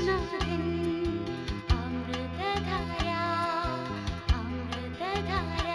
യേശുനാഥൻ അമൃതധാര അമൃതധാര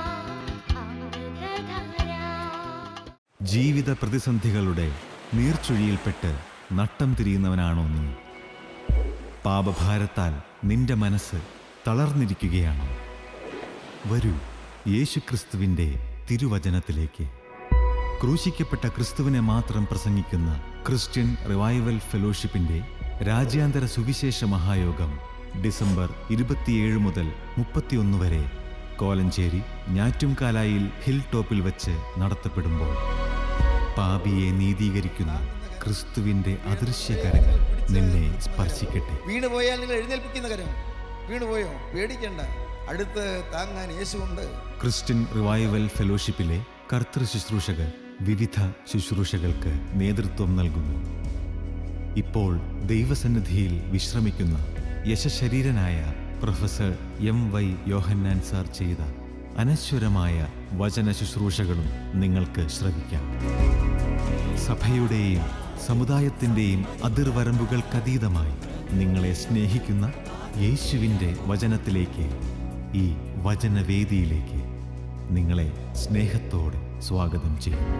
അമൃതധാര ജീവിത പ്രതിസന്ധികളുടെ നീർച്ചുഴിയിൽപ്പെട്ട് നട്ടം തിരിയുന്നവനാണോ നീ പാപഭാരത്താൽ നിന്റെ മനസ്സ് തളർന്നിരിക്കുകയാണോ വരൂ യേശുക്രിസ്തുവിൻ്റെ തിരുവചനത്തിലേക്ക് ക്രൂശിക്കപ്പെട്ട ക്രിസ്തുവിനെ മാത്രം പ്രസംഗിക്കുന്ന ക്രിസ്ത്യൻ റിവൈവൽ ഫെലോഷിപ്പിന്റെ രാജ്യാന്തര സുവിശേഷ മഹായോഗം ഡിസംബർ ഇരുപത്തിയേഴ് മുതൽ മുപ്പത്തിയൊന്ന് വരെ കോലഞ്ചേരി ഞാറ്റുംകാലായിൽ ഹിൽ ടോപ്പിൽ വച്ച് നടത്തപ്പെടുമ്പോൾ പാപിയെ നീതീകരിക്കുന്ന ക്രിസ്തുവിന്റെ അദൃശ്യകരങ്ങൾ നിന്നെ സ്പർശിക്കട്ടെ വീണ് പോയാൽ നിങ്ങൾ എഴുന്നേൽപ്പിക്കുന്ന കരം വീണ് പോയോ പേടിക്കണ്ട അടുത്ത് താങ്ങാൻ യേശുണ്ട് ക്രിസ്ത്യൻ റിവൈവൽ ഫെലോഷിപ്പിലെ കർത്തൃ ശുശ്രൂഷകർ വിവിധ ശുശ്രൂഷകൾക്ക് നേതൃത്വം നൽകുന്നു ഇപ്പോൾ ദൈവസന്നിധിയിൽ വിശ്രമിക്കുന്ന യശശരീരനായ professor M Y Yohannan sir ചെയ്ത അനശ്വരമായ വചന ശുശ്രൂഷകളും നിങ്ങൾക്ക് ശ്രവിക്കാം സഭയുടെയും സമുദായത്തിൻ്റെയും അതിർവരമ്പുകൾക്കതീതമായി നിങ്ങളെ സ്നേഹിക്കുന്ന യേശുവിൻ്റെ വചനത്തിലേക്ക് ഈ വചനവേദിയിലേക്ക് നിങ്ങളെ സ്നേഹത്തോടെ സ്വാഗതം ചെയ്യുന്നു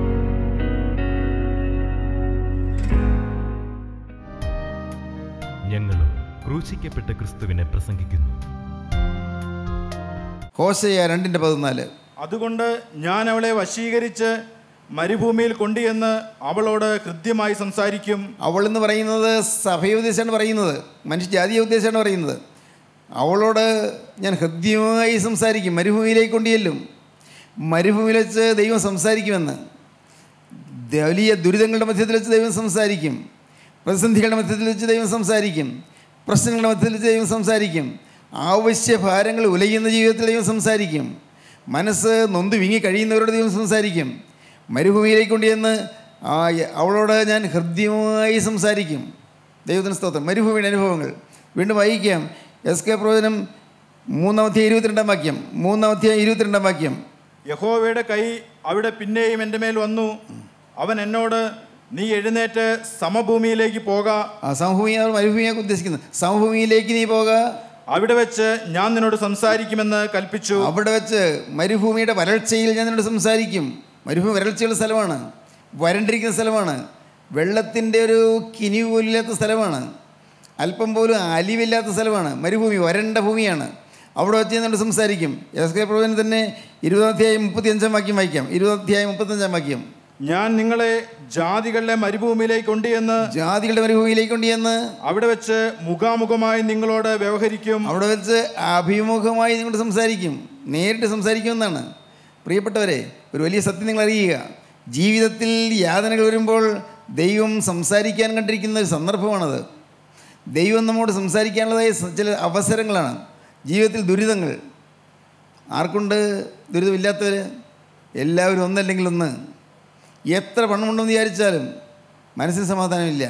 ഞങ്ങളും ക്രൂശിക്കപ്പെട്ട ക്രിസ്തുവിനെ പ്രസംഗിക്കുന്നു ഹോശയ രണ്ടിൻ്റെ പതിനാല് അതുകൊണ്ട് ഞാൻ അവളെ വശീകരിച്ച് മരുഭൂമിയിൽ കൊണ്ടുചെന്ന് അവളോട് കൃത്യമായി സംസാരിക്കും അവൾ എന്ന് പറയുന്നത് സഭയെ ഉദ്ദേശിച്ചാണ് പറയുന്നത് മനുഷ്യ ജാതിയെ ഉദ്ദേശിച്ചാണ് പറയുന്നത് അവളോട് ഞാൻ ഹൃദ്യമായി സംസാരിക്കും മരുഭൂമിയിലേക്ക് കൊണ്ടുചെല്ലും മരുഭൂമിയിൽ വെച്ച് ദൈവം സംസാരിക്കുമെന്ന് വലിയ ദുരിതങ്ങളുടെ മധ്യത്തിൽ വെച്ച് ദൈവം സംസാരിക്കും പ്രതിസന്ധികളുടെ മധ്യത്തിൽ വെച്ച് ദൈവം സംസാരിക്കും പ്രശ്നങ്ങളുടെ മധ്യത്തിൽ വെച്ച് ദൈവം സംസാരിക്കും ആവശ്യ ഭാരങ്ങൾ ഉലയുന്ന ജീവിതത്തിൽ ദൈവം സംസാരിക്കും മനസ്സ് നൊന്ത് വിങ്ങി കഴിയുന്നവരോട് ദൈവം സംസാരിക്കും മരുഭൂമിയിലേക്ക് കൊണ്ടുചെന്ന് ആ അവളോട് ഞാൻ ഹൃദ്യമായി സംസാരിക്കും ദൈവത്തിന് സ്തോത്രം മരുഭൂമിയുടെ അനുഭവങ്ങൾ വീണ്ടും വായിക്കാം എസ് കെ പ്രവചനം മൂന്നാമത്തെ ഇരുപത്തിരണ്ടാം വാക്യം മൂന്നാമത്തെ ഇരുപത്തിരണ്ടാം വാക്യം യഹോവയുടെ കൈ അവിടെ പിന്നെയും എൻ്റെ മേൽ വന്നു അവൻ എന്നോട് നീ എഴുന്നേറ്റ് സമഭൂമിയിലേക്ക് പോക ആ സമഭൂമി അവർ മരുഭൂമിയാണ് ഉദ്ദേശിക്കുന്നത് സമഭൂമിയിലേക്ക് നീ പോക അവിടെ വെച്ച് ഞാൻ നിന്നോട് സംസാരിക്കുമെന്ന് കൽപ്പിച്ചു അവിടെ വെച്ച് മരുഭൂമിയുടെ വരൾച്ചയിൽ ഞാൻ നിന്നോട് സംസാരിക്കും മരുഭൂമി വരൾച്ചയുള്ള സ്ഥലമാണ് വരണ്ടിരിക്കുന്ന സ്ഥലമാണ് വെള്ളത്തിൻ്റെ ഒരു കിനി പോലില്ലാത്ത സ്ഥലമാണ് അല്പം പോലും അലിവില്ലാത്ത സ്ഥലമാണ് മരുഭൂമി വരണ്ട ഭൂമിയാണ് അവിടെ വെച്ച് ഞാൻ നിന്നോട് സംസാരിക്കും എസ് കെ പ്രഭുവിന് തന്നെ ഇരുപതാധ്യായം മുപ്പത്തി അഞ്ചാം വാക്യം വായിക്കാം ഇരുപതാധ്യായം മുപ്പത്തഞ്ചാം വാക്യം ഞാൻ നിങ്ങളെ ജാതികളിലെ മരുഭൂമിയിലേക്ക് കൊണ്ടുചെന്ന് ജാതികളുടെ മരുഭൂമിയിലേക്ക് കൊണ്ടുചെന്ന് അവിടെ വെച്ച് മുഖാമുഖമായി നിങ്ങളോട് വ്യവഹരിക്കും അവിടെ വെച്ച് അഭിമുഖമായി നിങ്ങളോട് സംസാരിക്കും നേരിട്ട് സംസാരിക്കുമെന്നാണ് പ്രിയപ്പെട്ടവരെ ഒരു വലിയ സത്യം നിങ്ങൾ അറിയുക ജീവിതത്തിൽ യാതനകൾ വരുമ്പോൾ ദൈവം സംസാരിക്കാൻ കണ്ടിരിക്കുന്ന ഒരു സന്ദർഭമാണത് ദൈവം നമ്മോട് സംസാരിക്കാനുള്ളതായ സ- ചില അവസരങ്ങളാണ് ജീവിതത്തിൽ ദുരിതങ്ങൾ ആർക്കുണ്ട് ദുരിതമില്ലാത്തവർ എല്ലാവരും ഒന്നല്ലെങ്കിൽ ഒന്ന് എത്ര പണമുണ്ടെന്ന് വിചാരിച്ചാലും മനസ്സിന് സമാധാനമില്ല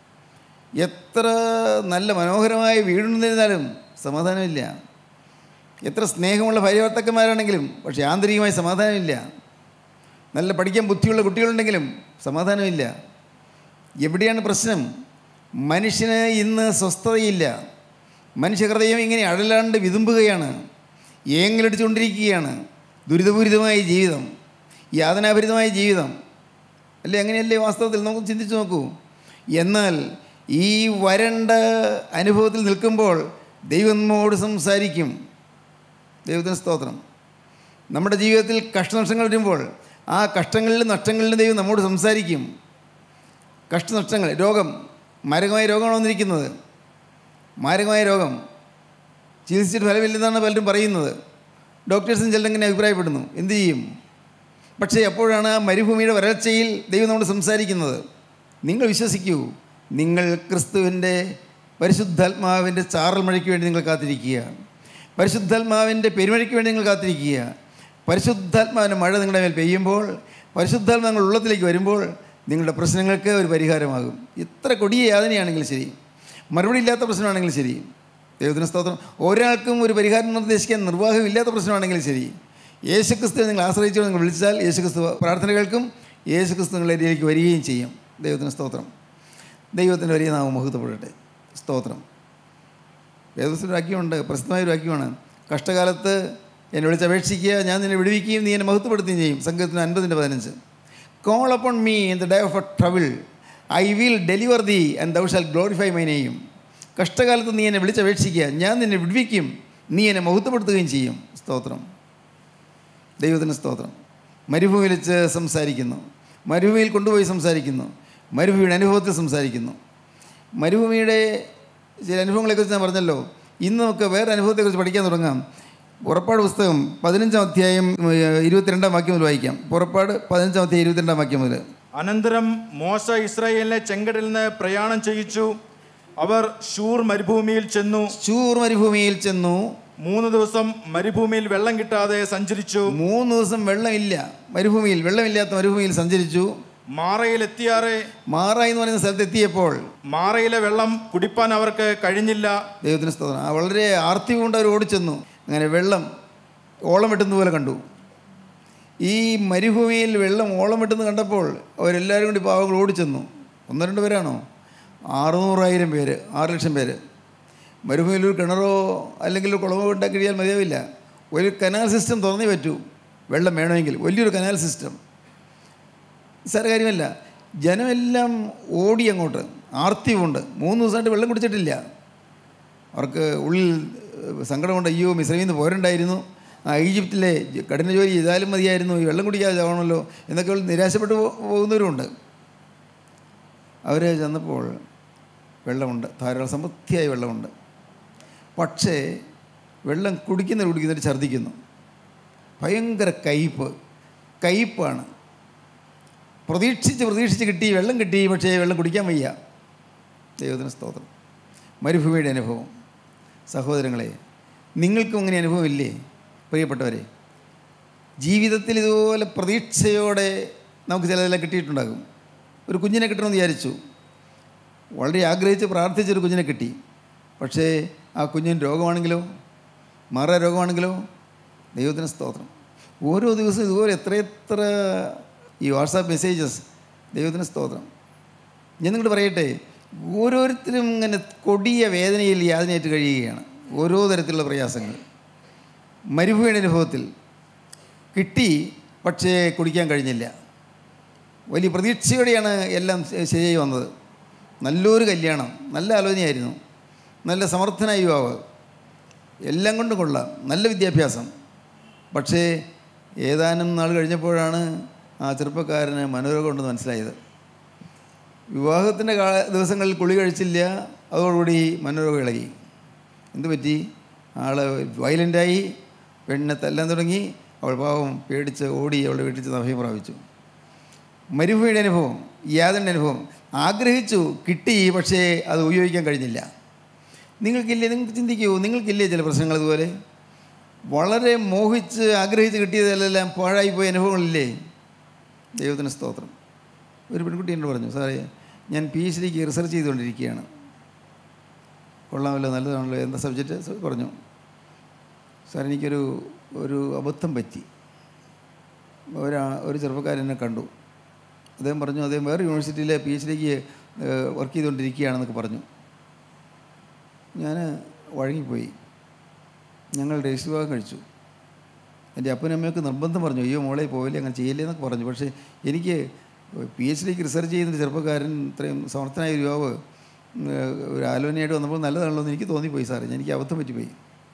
എത്ര നല്ല മനോഹരമായ വീടുണ്ടെന്നിരുന്നാലും സമാധാനമില്ല എത്ര സ്നേഹമുള്ള ഭാര്യഭർത്തക്കന്മാരാണെങ്കിലും പക്ഷേ ആന്തരികമായി സമാധാനമില്ല നല്ല പഠിക്കാൻ ബുദ്ധിയുള്ള കുട്ടികളുണ്ടെങ്കിലും സമാധാനമില്ല എവിടെയാണ് പ്രശ്നം മനുഷ്യന് ഇന്ന് സ്വസ്ഥതയില്ല മനുഷ്യഹൃദയം ഇങ്ങനെ അഴലാണ്ട് വിതുമ്പുകയാണ് ഏങ്ങലടിച്ചുകൊണ്ടിരിക്കുകയാണ് ദുരിതപൂരിതമായ ജീവിതം യാതനാഭരിതമായ ജീവിതം അല്ലേ അങ്ങനെയല്ലേ വാസ്തവത്തിൽ നമുക്ക് ചിന്തിച്ച് നോക്കൂ എന്നാൽ ഈ വരണ്ട അനുഭവത്തിൽ നിൽക്കുമ്പോൾ ദൈവം നമ്മോട് സംസാരിക്കും ദൈവത്തിന് സ്തോത്രം നമ്മുടെ ജീവിതത്തിൽ കഷ്ടനഷ്ടങ്ങൾ വരുമ്പോൾ ആ കഷ്ടങ്ങളിലും നഷ്ടങ്ങളിലും ദൈവം നമ്മോട് സംസാരിക്കും കഷ്ടനഷ്ടങ്ങൾ രോഗം മാരകമായ രോഗമാണ് വന്നിരിക്കുന്നത് മാരകമായ രോഗം ചികിത്സിച്ചിട്ട് ഫലമില്ലെന്നാണ് പലരും പറയുന്നത് ഡോക്ടേഴ്സും ചിലങ്ങനെ അഭിപ്രായപ്പെടുന്നു എന്തു ചെയ്യും പക്ഷേ എപ്പോഴാണ് ആ മരുഭൂമിയുടെ വരൾച്ചയിൽ ദൈവം നമ്മോട് സംസാരിക്കുന്നത് നിങ്ങൾ വിശ്വസിക്കൂ നിങ്ങൾ ക്രിസ്തുവിൻ്റെ പരിശുദ്ധാത്മാവിൻ്റെ ചാറൽ മഴയ്ക്ക് വേണ്ടി നിങ്ങൾ കാത്തിരിക്കുക പരിശുദ്ധാത്മാവിൻ്റെ പെരുമഴയ്ക്ക് വേണ്ടി നിങ്ങൾ കാത്തിരിക്കുക പരിശുദ്ധാത്മാവിൻ്റെ മഴ നിങ്ങളുടെ മേൽ പെയ്യുമ്പോൾ പരിശുദ്ധാത്മാ നിങ്ങൾ ഉള്ളത്തിലേക്ക് വരുമ്പോൾ നിങ്ങളുടെ പ്രശ്നങ്ങൾക്ക് ഒരു പരിഹാരമാകും എത്ര കൊടിയ യാതനയാണെങ്കിലും ശരി മറുപടി ഇല്ലാത്ത പ്രശ്നമാണെങ്കിലും ശരി ദൈവത്തിന് സ്തോത്രം ഒരാൾക്കും ഒരു പരിഹാരം നിർദ്ദേശിക്കാൻ നിർവാഹമില്ലാത്ത പ്രശ്നമാണെങ്കിലും ശരി യേശുക്രിസ്തുവിനെ നിങ്ങൾ ആശ്രയിച്ചു നിങ്ങൾ വിളിച്ചാൽ യേശുക്രിസ്തു പ്രാർത്ഥന കേൾക്കും യേശുക്രിസ്തു നിങ്ങളുടെ ഇടയിലേക്ക് വരികയും ചെയ്യും ദൈവത്തിന് സ്തോത്രം ദൈവത്തിൻ്റെ വലിയ നാമം മുഹൂർത്തപ്പെടട്ടെ സ്തോത്രം വേദപുസ്തകത്തിൽ വാക്യമുണ്ട് പ്രസിദ്ധമായ ഒരു വാക്യമാണ് കഷ്ടകാലത്ത് എന്നെ വിളിച്ചപേക്ഷിക്കുക ഞാൻ നിന്നെ വിടുവിക്കുകയും നീ എന്നെ മഹത്വപ്പെടുത്തുകയും ചെയ്യും സംഘത്തിന് അൻപതിൻ്റെ പതിനഞ്ച് call upon me in the day of a trouble I will deliver thee and thou shall glorify my നെയ്യും കഷ്ടകാലത്ത് നീ എന്നെ വിളിച്ചപേക്ഷിക്കുക ഞാൻ നിന്നെ വിടുവിക്കും നീ എന്നെ മഹത്വപ്പെടുത്തുകയും ചെയ്യും സ്തോത്രം ദൈവത്തിന് സ്തോത്രം മരുഭൂമിയിൽ വെച്ച് സംസാരിക്കുന്നു മരുഭൂമിയിൽ കൊണ്ടുപോയി സംസാരിക്കുന്നു മരുഭൂമിയുടെ അനുഭവത്തിൽ സംസാരിക്കുന്നു മരുഭൂമിയുടെ ചില അനുഭവങ്ങളെക്കുറിച്ച് ഞാൻ പറഞ്ഞല്ലോ ഇന്ന് നമുക്ക് വേറെ അനുഭവത്തെക്കുറിച്ച് പഠിക്കാൻ തുടങ്ങാം പുറപ്പാട് പുസ്തകം പതിനഞ്ചാം അധ്യായം ഏഹ്, ഇരുപത്തിരണ്ടാം വാക്യം മുതൽ വായിക്കാം പുറപ്പാട് പതിനഞ്ചാം അധ്യായം ഇരുപത്തിരണ്ടാം വാക്യം മുതൽ അനന്തരം മോശ ഇസ്രായേലിനെ ചെങ്കടലിൽ നിന്ന് പ്രയാണം ചെയ്യിച്ചു അവർ ഷൂർ മരുഭൂമിയിൽ ചെന്നു ശൂർ മരുഭൂമിയിൽ ചെന്നു മൂന്ന് ദിവസം മരുഭൂമിയിൽ വെള്ളം കിട്ടാതെ സഞ്ചരിച്ചു മൂന്ന് ദിവസം വെള്ളമില്ല മരുഭൂമിയിൽ വെള്ളമില്ലാത്ത മരുഭൂമിയിൽ സഞ്ചരിച്ചു മാറയിൽ എത്തിയാറെ മാറായി എന്ന് പറയുന്ന സ്ഥലത്ത് എത്തിയപ്പോൾ മാറയിലെ വെള്ളം കുടിപ്പാൻ അവർക്ക് കഴിഞ്ഞില്ല ദൈവത്തിന് സ്തോത്രം ആ വളരെ ആർത്തി കൊണ്ട് അവർ ഓടിച്ചെന്നു അങ്ങനെ വെള്ളം ഓളം വെട്ടുന്ന പോലെ കണ്ടു ഈ മരുഭൂമിയിൽ വെള്ളം ഓളം വെട്ടുന്നത് കണ്ടപ്പോൾ അവരെല്ലാവരും കൂടി പാവങ്ങൾ ഓടിച്ചെന്നു ഒന്ന് രണ്ട് പേരാണോ അറുന്നൂറായിരം പേര് ആറ് ലക്ഷം പേര് മരുഭൂമിയിൽ ഒരു കിണറോ അല്ലെങ്കിൽ ഒരു കുളമോ ഉണ്ടാക്കി കഴിയാൻ മതിയാവില്ല ഒരു കനാൽ സിസ്റ്റം തുറന്നേ പറ്റൂ വെള്ളം വേണമെങ്കിൽ വലിയൊരു കനാൽ സിസ്റ്റം നിസ്സാര കാര്യമല്ല ജനമെല്ലാം ഓടി അങ്ങോട്ട് ആർത്തിയുമുണ്ട് മൂന്ന് ദിവസമായിട്ട് വെള്ളം കുടിച്ചിട്ടില്ല അവർക്ക് ഉള്ളിൽ ഏഹ്, സങ്കടമുണ്ട് അയ്യോ മിശ്രമിൽ നിന്ന് പോരണ്ടായിരുന്നു ആ ഈജിപ്തിലെ ജ- കഠിന ജോലി ചെയ്താലും മതിയായിരുന്നു ഈ വെള്ളം കുടിക്കാതെ ചാവണമല്ലോ എന്നൊക്കെ ഉള്ള നിരാശപ്പെട്ടു പോ- പോകുന്നവരുമുണ്ട് അവർ ചെന്നപ്പോൾ വെള്ളമുണ്ട് ധാരാളം സമൃദ്ധിയായ വെള്ളമുണ്ട് പക്ഷേ വെള്ളം കുടിക്കുന്നവർ കുടിക്കുന്നവർ ഛർദ്ദിക്കുന്നു ഭയങ്കര കയ്പ് കയ്പാണ് പ്രതീക്ഷിച്ച് പ്രതീക്ഷിച്ച് കിട്ടി വെള്ളം കിട്ടി പക്ഷേ വെള്ളം കുടിക്കാൻ വയ്യ ദൈവത്തിന് സ്തോത്രം മരുഭൂമിയുടെ അനുഭവം സഹോദരങ്ങളെ നിങ്ങൾക്കും അങ്ങനെ അനുഭവമില്ലേ പ്രിയപ്പെട്ടവരെ ജീവിതത്തിൽ ഇതുപോലെ പ്രതീക്ഷയോടെ നമുക്ക് ചിലതെല്ലാം കിട്ടിയിട്ടുണ്ടാകും ഒരു കുഞ്ഞിനെ കിട്ടണമെന്ന് വിചാരിച്ചു വളരെ ആഗ്രഹിച്ച് പ്രാർത്ഥിച്ചൊരു കുഞ്ഞിനെ കിട്ടി പക്ഷേ ആ കുഞ്ഞിന് രോഗമാണെങ്കിലോ മാറാ രോഗമാണെങ്കിലോ ദൈവത്തിന് സ്തോത്രം ഓരോ ദിവസവും ഇതുപോലെ എത്രയെത്ര ഈ വാട്സാപ്പ് മെസ്സേജസ് ദൈവത്തിന് സ്തോത്രം ഞാൻ നിങ്ങളോട് പറയട്ടെ ഓരോരുത്തരും ഇങ്ങനെ കൊടിയ വേദനയിൽ യാതനയേറ്റ് കഴിയുകയാണ് ഓരോ തരത്തിലുള്ള പ്രയാസങ്ങൾ മരുഭൂമിയുടെ അനുഭവത്തിൽ കിട്ടി പക്ഷേ കുടിക്കാൻ കഴിഞ്ഞില്ല വലിയ പ്രതീക്ഷയോടെയാണ് എല്ലാം ശ- ശരിയായി വന്നത് നല്ലൊരു കല്യാണം നല്ല ആലോചനയായിരുന്നു നല്ല സമർത്ഥനായ യുവാവ് എല്ലാം കൊണ്ടും കൊള്ളാം നല്ല വിദ്യാഭ്യാസം പക്ഷേ ഏതാനും നാൾ കഴിഞ്ഞപ്പോഴാണ് ആ ചെറുപ്പക്കാരന് മനോരോഗം ഉണ്ടെന്ന് മനസ്സിലായത് വിവാഹത്തിൻ്റെ കാല ദിവസങ്ങളിൽ കുളി കഴിച്ചില്ല അതോടുകൂടി മനോരോഗം ഇളകി എന്ത് പറ്റി ആൾ വയലൻ്റായി പെണ്ണിനെ തല്ലാൻ തുടങ്ങി അവൾ പാവം പേടിച്ച് ഓടി അവളുടെ വീട്ടിൽ ചെന്ന് അഭയം പ്രാപിച്ചു മരുഭൂമിയുടെ അനുഭവം യാതൊരു അനുഭവം ആഗ്രഹിച്ചു കിട്ടി പക്ഷേ അത് ഉപയോഗിക്കാൻ കഴിഞ്ഞില്ല നിങ്ങൾക്കില്ലേ നിങ്ങൾക്ക് ചിന്തിക്കൂ നിങ്ങൾക്കില്ലേ ചില പ്രശ്നങ്ങൾ ഇതുപോലെ വളരെ മോഹിച്ച് ആഗ്രഹിച്ച് കിട്ടിയതെല്ലാം പാഴായിപ്പോയ അനുഭവങ്ങളില്ലേ ദൈവത്തിന് സ്തോത്രം ഒരു പെൺകുട്ടി എന്നോട് പറഞ്ഞു സാറേ ഞാൻ പി എച്ച് ഡിക്ക് റിസർച്ച് ചെയ്തുകൊണ്ടിരിക്കുകയാണ് കൊള്ളാമല്ലോ നല്ലതാണല്ലോ എന്താ സബ്ജക്റ്റ് പറഞ്ഞു സാർ എനിക്കൊരു ഒരു അബദ്ധം പറ്റി ഒരാ ഒരു ചെറുപ്പക്കാരൻ എന്നെ കണ്ടു അദ്ദേഹം പറഞ്ഞു അദ്ദേഹം വേറെ യൂണിവേഴ്സിറ്റിയിലെ പി എച്ച് ഡിക്ക് വർക്ക് ചെയ്തുകൊണ്ടിരിക്കുകയാണെന്നൊക്കെ പറഞ്ഞു ഞാൻ വഴങ്ങിപ്പോയി ഞങ്ങൾ രജിസ്റ്റർ വിഭാഗം കഴിച്ചു എൻ്റെ അപ്പനും അമ്മയൊക്കെ നിർബന്ധം പറഞ്ഞു അയ്യോ മോളെ പോയില്ലേ അങ്ങനെ ചെയ്യില്ലേ എന്നൊക്കെ പറഞ്ഞു പക്ഷേ എനിക്ക് പി എച്ച് ഡിക്ക് റിസർച്ച് ചെയ്യുന്ന ചെറുപ്പക്കാരൻ ഇത്രയും സമർത്ഥനായ ഒരു യുവാവ് ഉം, ഒരു ആലോചനയായിട്ട് വന്നപ്പോൾ നല്ലതാണല്ലോ എന്ന് എനിക്ക് തോന്നിപ്പോയി സാറേ എനിക്ക് അബദ്ധം പറ്റിപ്പോയി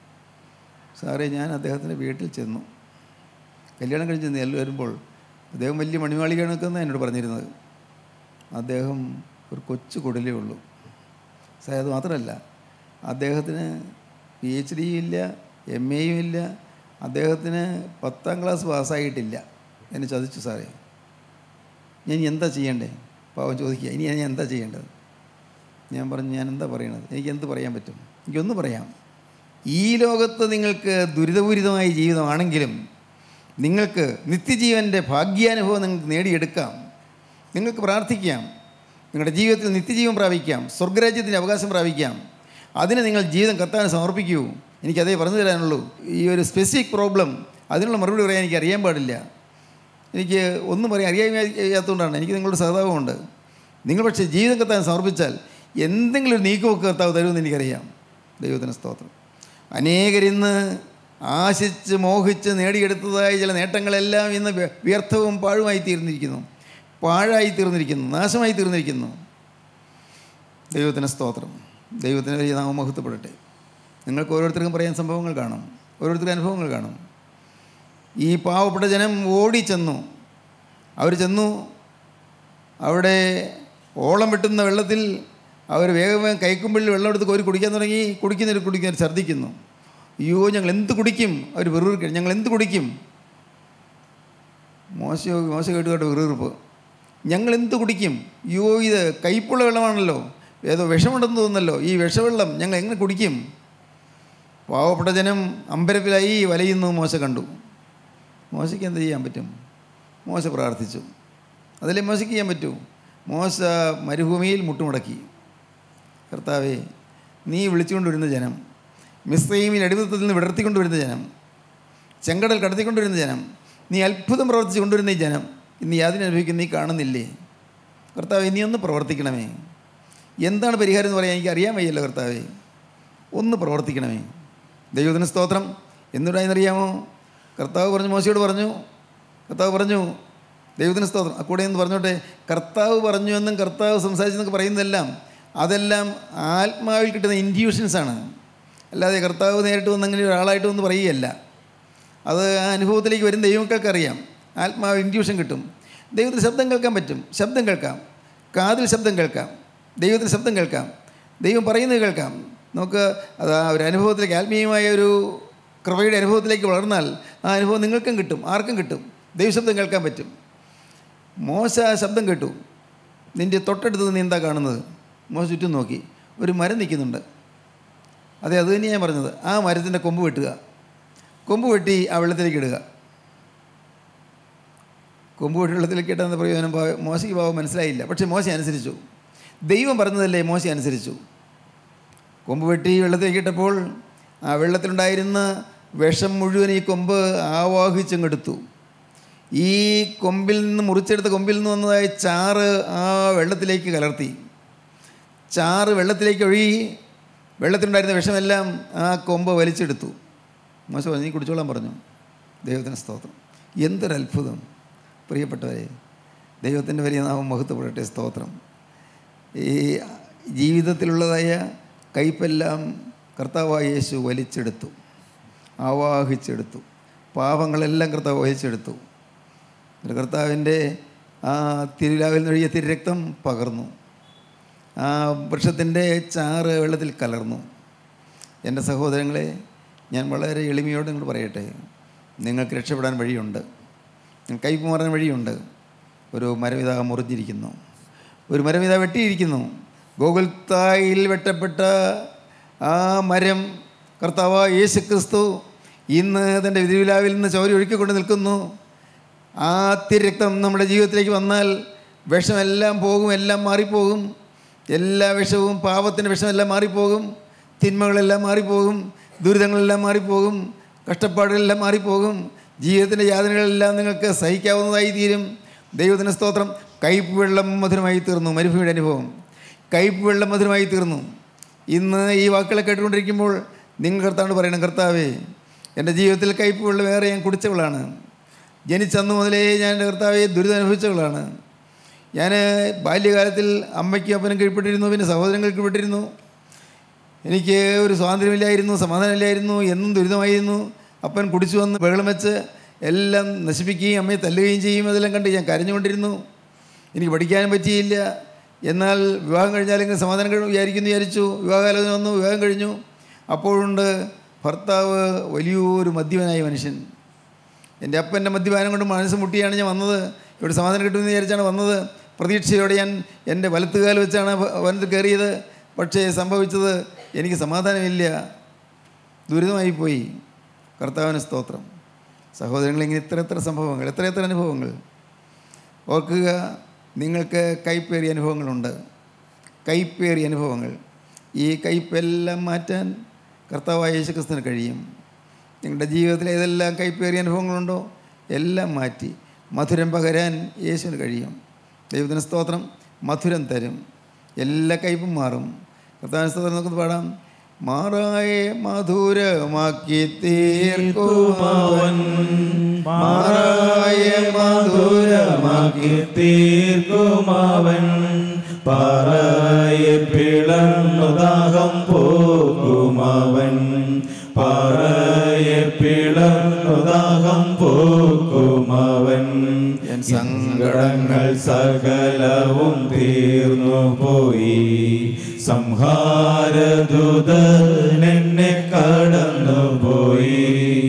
സാറേ ഞാൻ അദ്ദേഹത്തിൻ്റെ വീട്ടിൽ ചെന്നു കല്യാണം കഴിഞ്ഞ് ചെന്ന് എല്ലാം വരുമ്പോൾ അദ്ദേഹം വലിയ മണിമാളികയാണെന്നാണ് എന്നോട് പറഞ്ഞിരുന്നത് അദ്ദേഹം ഒരു കൊച്ചു കുടലേ ഉള്ളൂ സാറേ അത് മാത്രമല്ല അദ്ദേഹത്തിന് പി എച്ച് ഡിയും ഇല്ല എം എയും ഇല്ല അദ്ദേഹത്തിന് പത്താം ക്ലാസ് പാസ്സായിട്ടില്ല എന്നെ ചതിച്ചു സാറേ ഞാൻ ഇനി എന്താ ചെയ്യണ്ടേ പാവം ചോദിക്കുക ഇനി ഞാൻ എന്താ ചെയ്യേണ്ടത് ഞാൻ പറഞ്ഞു ഞാൻ എന്താ പറയണത് എനിക്ക് എന്ത് പറയാൻ പറ്റും എനിക്കൊന്ന് പറയാം ഈ ലോകത്ത് നിങ്ങൾക്ക് ദുരിതപൂരിതമായ ജീവിതമാണെങ്കിലും നിങ്ങൾക്ക് നിത്യജീവൻ്റെ ഭാഗ്യാനുഭവം നിങ്ങൾക്ക് നേടിയെടുക്കാം നിങ്ങൾക്ക് പ്രാർത്ഥിക്കാം നിങ്ങളുടെ ജീവിതത്തിൽ നിത്യജീവൻ പ്രാപിക്കാം സ്വർഗരാജ്യത്തിൻ്റെ അവകാശം പ്രാപിക്കാം അതിന് നിങ്ങൾ ജീവിതം കർത്താവിന് സമർപ്പിക്കൂ എനിക്കതേ പറഞ്ഞു തരാനുള്ളൂ ഈ ഒരു സ്പെസിഫിക് പ്രോബ്ലം അതിനുള്ള മറുപടി പറയാൻ എനിക്ക് അറിയാൻ പാടില്ല എനിക്ക് ഒന്നും പറയാൻ അറിയാൻ വയ്യാത്തതുകൊണ്ടാണ് എനിക്ക് നിങ്ങളുടെ സഹതാപമുണ്ട് നിങ്ങൾ പക്ഷേ ജീവിതം കത്താൻ സമർപ്പിച്ചാൽ എന്തെങ്കിലും ഒരു നീക്കമൊക്കെ കർത്താവ് തരുമെന്ന് എനിക്കറിയാം ദൈവത്തിന് സ്തോത്രം അനേകരിന്ന് ആശിച്ച് മോഹിച്ച് നേടിയെടുത്തതായ ചില നേട്ടങ്ങളെല്ലാം ഇന്ന് വ്യ- വ്യർത്ഥവും പാഴുമായി തീർന്നിരിക്കുന്നു പാഴായി തീർന്നിരിക്കുന്നു നാശമായി തീർന്നിരിക്കുന്നു ദൈവത്തിന് സ്തോത്രം ദൈവത്തിന് വലിയ നാമം മഹത്വപ്പെടട്ടെ നിങ്ങൾക്ക് ഓരോരുത്തർക്കും പറയാൻ സംഭവങ്ങൾ കാണും ഓരോരുത്തർക്കും അനുഭവങ്ങൾ കാണും ഈ പാവപ്പെട്ട ജനം ഓടിച്ചെന്നു അവർ ചെന്നു അവിടെ ഓളം വെട്ടുന്ന വെള്ളത്തിൽ അവർ വേഗം വേഗം കൈക്കുമ്പിളിൽ വെള്ളം എടുത്ത് കോരി കുടിക്കാൻ തുടങ്ങി കുടിക്കുന്നവർ കുടിക്കുന്നവർ ഛർദ്ദിക്കുന്നു അയ്യോ ഞങ്ങൾ എന്ത് കുടിക്കും അവർ വെറുതെ ഞങ്ങൾ എന്ത് കുടിക്കും മോശ മോശ കേട്ട് കേട്ട് വെറുതെറുപ്പ് ഞങ്ങൾ എന്ത് കുടിക്കും അയ്യോ ഇത് കയ്പുള്ള വെള്ളമാണല്ലോ ഏതോ വിഷമുണ്ടെന്ന് തോന്നുന്നല്ലോ ഈ വിഷവെള്ളം ഞങ്ങൾ എങ്ങനെ കുടിക്കും പാവപ്പെട്ട ജനം അമ്പരപ്പിലായി വലയുന്നു മോശ കണ്ടു മോശയ്ക്ക് എന്ത് ചെയ്യാൻ പറ്റും മോശ പ്രാർത്ഥിച്ചു അതിലെ മോശയ്ക്ക് ചെയ്യാൻ പറ്റൂ മോശ മരുഭൂമിയിൽ മുട്ടുമുടക്കി കർത്താവേ നീ വിളിച്ചുകൊണ്ടുവരുന്ന ജനം മിസ്രൈമിൽ അടിമത്തത്തിൽ നിന്ന് വിടർത്തിക്കൊണ്ടുവരുന്ന ജനം ചെങ്കടൽ കടത്തിക്കൊണ്ടുവരുന്ന ജനം നീ അത്ഭുതം പ്രവർത്തിച്ച് കൊണ്ടുവരുന്ന ഈ ജനം ഇന്ന് യാതിനെ അനുഭവിക്കുന്ന നീ കാണുന്നില്ലേ കർത്താവേ നീ ഒന്ന് പ്രവർത്തിക്കണമേ എന്താണ് പരിഹാരം എന്ന് പറയാൻ എനിക്ക് അറിയാൻ വയ്യല്ലോ കർത്താവേ ഒന്ന് പ്രവർത്തിക്കണമേ ദൈവത്തിന് സ്തോത്രം എന്തുണ്ടായെന്നറിയാമോ കർത്താവ് പറഞ്ഞു മോശയോട് പറഞ്ഞു കർത്താവ് പറഞ്ഞു ദൈവത്തിന് സ്തോത്രം ആ കൂടെ എന്ന് പറഞ്ഞോട്ടെ കർത്താവ് പറഞ്ഞു എന്നും കർത്താവ് സംസാരിച്ചെന്നൊക്കെ പറയുന്നതെല്ലാം അതെല്ലാം ആത്മാവിൽ കിട്ടുന്ന ഇൻഡ്യൂഷൻസാണ് അല്ലാതെ കർത്താവ് നേരിട്ട് വന്ന് അങ്ങനെ ഒരാളായിട്ട് വന്ന് പറയുകയല്ല അത് ആ അനുഭവത്തിലേക്ക് വരും ദൈവങ്ങൾക്ക് അറിയാം ആത്മാവ് ഇൻഡ്യൂഷൻ കിട്ടും ദൈവത്തിന് ശബ്ദം കേൾക്കാൻ പറ്റും ശബ്ദം കേൾക്കാം കാതിൽ ശബ്ദം കേൾക്കാം ദൈവത്തിന് ശബ്ദം കേൾക്കാം ദൈവം പറയുന്നത് കേൾക്കാം നമുക്ക് അത് ആ ഒരു അനുഭവത്തിലേക്ക് ആത്മീയമായ ഒരു കൃപയുടെ അനുഭവത്തിലേക്ക് വളർന്നാൽ ആ അനുഭവം നിങ്ങൾക്കും കിട്ടും ആർക്കും കിട്ടും ദൈവശബ്ദം കേൾക്കാൻ പറ്റും മോശ ആ ശബ്ദം കേട്ടു നിൻ്റെ തൊട്ടടുത്ത് നീ എന്താ കാണുന്നത് മോശ ചുറ്റും നോക്കി ഒരു മരം നിൽക്കുന്നുണ്ട് അതെ അത് തന്നെയാണ് ഞാൻ പറഞ്ഞത് ആ മരത്തിൻ്റെ കൊമ്പ് വെട്ടുക കൊമ്പ് വെട്ടി ആ വെള്ളത്തിലേക്ക് ഇടുക കൊമ്പ് വെട്ടി വെള്ളത്തിലേക്ക് ഇട്ടാന്ന് പ്രയോജനം പാവ- മോശയ്ക്ക് പാവം മനസ്സിലായില്ല പക്ഷേ മോശ അനുസരിച്ചു ദൈവം പറഞ്ഞതല്ലേ മോശ അനുസരിച്ചു കൊമ്പ് വെട്ടി വെള്ളത്തിലേക്ക് ഇട്ടപ്പോൾ ആ വെള്ളത്തിലുണ്ടായിരുന്ന വിഷം മുഴുവൻ ഈ കൊമ്പ് ആവാഹിച്ചങ്ങെടുത്തു ഈ കൊമ്പിൽ നിന്ന് മുറിച്ചെടുത്ത കൊമ്പിൽ നിന്ന് വന്നതായ ചാറ് ആ വെള്ളത്തിലേക്ക് കലർത്തി ചാറ് വെള്ളത്തിലേക്ക് ഒഴുകി വെള്ളത്തിലുണ്ടായിരുന്ന വിഷമെല്ലാം ആ കൊമ്പ് വലിച്ചെടുത്തു മോശ പറഞ്ഞു നീ കുടിച്ചോളാൻ പറഞ്ഞു ദൈവത്തിന് സ്തോത്രം എന്തൊരു അത്ഭുതം പ്രിയപ്പെട്ടവരെ ദൈവത്തിൻ്റെ വലിയ നാമം മഹത്വപ്പെടട്ടെ സ്തോത്രം ഈ ജീവിതത്തിലുള്ളതായ കയ്പെല്ലാം കർത്താവായ യേശു വലിച്ചെടുത്തു ആവാഹിച്ചെടുത്തു പാപങ്ങളെല്ലാം കർത്താവ് വഹിച്ചെടുത്തു ഒരു കർത്താവിൻ്റെ ആ തിരുലാവിൽ നിന്നൊഴിയ തിരുരക്തം പകർന്നു ആ വൃക്ഷത്തിൻ്റെ ചാറ് വെള്ളത്തിൽ കലർന്നു എൻ്റെ സഹോദരങ്ങളെ ഞാൻ വളരെ എളിമയോട് നിങ്ങൾ പറയട്ടെ നിങ്ങൾക്ക് രക്ഷപ്പെടാൻ വഴിയുണ്ട് കൈപ്പ് മാറാൻ വഴിയുണ്ട് ഒരു മരവിത മുറിഞ്ഞിരിക്കുന്നു ഒരു മരവിത വെട്ടിയിരിക്കുന്നു ഗോകുൽത്തായിൽ വെട്ടപ്പെട്ട ആ മരം കർത്താവ് യേശു ക്രിസ്തു ഇന്ന് തൻ്റെ വിധിവിലാവിൽ നിന്ന് ചോരി ഒഴുക്കിക്കൊണ്ട് നിൽക്കുന്നു ആ തിരക്തം നമ്മുടെ ജീവിതത്തിലേക്ക് വന്നാൽ വിഷമെല്ലാം പോകും എല്ലാം മാറിപ്പോകും എല്ലാ വിഷവും പാപത്തിൻ്റെ വിഷമെല്ലാം മാറിപ്പോകും തിന്മകളെല്ലാം മാറിപ്പോകും ദുരിതങ്ങളെല്ലാം മാറിപ്പോകും കഷ്ടപ്പാടുകളെല്ലാം മാറിപ്പോകും ജീവിതത്തിൻ്റെ യാതനകളെല്ലാം നിങ്ങൾക്ക് സഹിക്കാവുന്നതായി തീരും ദൈവത്തിന് സ്തോത്രം കയ്പ് വെള്ളം മധുരമായി തീർന്നു മരുഭൂമിയുടെ അനുഭവം കയ്പ് വെള്ളം മധുരമായി തീർന്നു ഇന്ന് ഈ വാക്കുകളെ കേട്ടുകൊണ്ടിരിക്കുമ്പോൾ നിങ്ങൾ കർത്താവ് പറയണം കർത്താവേ എൻ്റെ ജീവിതത്തിൽ കയ്പ് വെള്ളം വേറെ ഞാൻ കുടിച്ചവളാണ് ജനിച്ചന്ന് മുതലേ ഞാൻ എൻ്റെ കർത്താവെ ദുരിതം അനുഭവിച്ചവളാണ് ഞാൻ ബാല്യകാലത്തിൽ അമ്മയ്ക്കും അപ്പനും കീഴ്പ്പെട്ടിരുന്നു പിന്നെ സഹോദരങ്ങൾ കീഴ്പ്പെട്ടിരുന്നു എനിക്ക് ഒരു സ്വാതന്ത്ര്യമില്ലായിരുന്നു സമാധാനമില്ലായിരുന്നു എന്നും ദുരിതമായിരുന്നു അപ്പൻ കുടിച്ചു വന്ന് ബഹളം വെച്ച് എല്ലാം നശിപ്പിക്കുകയും അമ്മയെ തല്ലുകയും ചെയ്യും അതെല്ലാം കണ്ട് ഞാൻ കരഞ്ഞുകൊണ്ടിരുന്നു എനിക്ക് പഠിക്കാനും പറ്റിയില്ല എന്നാൽ വിവാഹം കഴിഞ്ഞാലെങ്കിലും സമാധാനം കഴി വിചാരിക്കുന്നു വിചാരിച്ചു വിവാഹകാലോചന വന്നു വിവാഹം കഴിഞ്ഞു അപ്പോഴുണ്ട് ഭർത്താവ് വലിയൊരു മദ്യപനായ മനുഷ്യൻ എൻ്റെ അപ്പൻ്റെ മദ്യപാനം കൊണ്ട് മനസ്സ് മുട്ടിയാണ് ഞാൻ വന്നത് ഇവിടെ സമാധാനം കിട്ടുമെന്ന് വിചാരിച്ചാണ് വന്നത് പ്രതീക്ഷയോടെ ഞാൻ എൻ്റെ വലത്തുകാൽ വെച്ചാണ് വനത്തിൽ കയറിയത് പക്ഷേ സംഭവിച്ചത് എനിക്ക് സമാധാനമില്ല ദുരിതമായി പോയി കർത്താവിന് സ്തോത്രം സഹോദരങ്ങൾ ഇങ്ങനെ ഇത്ര എത്ര സംഭവങ്ങൾ എത്ര എത്ര അനുഭവങ്ങൾ ഓർക്കുക നിങ്ങൾക്ക് കൈപ്പേറിയ അനുഭവങ്ങളുണ്ട് കൈപ്പേറിയ അനുഭവങ്ങൾ ഈ കയ്പെല്ലാം മാറ്റാൻ കർത്താവായ യേശുക്രിസ്തുവിന് കഴിയും നിങ്ങളുടെ ജീവിതത്തിൽ ഏതെല്ലാം കൈപ്പേറിയ അനുഭവങ്ങളുണ്ടോ എല്ലാം മാറ്റി മധുരം പകരാൻ യേശുവിന് കഴിയും ദൈവത്തിന് സ്തോത്രം മധുരം തരും എല്ലാ കയ്പും മാറും കർത്താവിനെ നമുക്കൊന്ന് പാടാം മാറായെ മധുരമാക്കി തീർക്കുമാവൻ മാറായ മധുരമാക്കി തീർക്കുമാവൻ പറയെ പിളർന്നുദാഹം പോകുമവൻ പറയെ പിളർന്നുദാഹം പോകുമവൻ എൻ സങ്കടങ്ങൾ സകലവും തീർന്നു പോയി സംഹാരദൂതൻ എന്നെ കടന്നു പോയി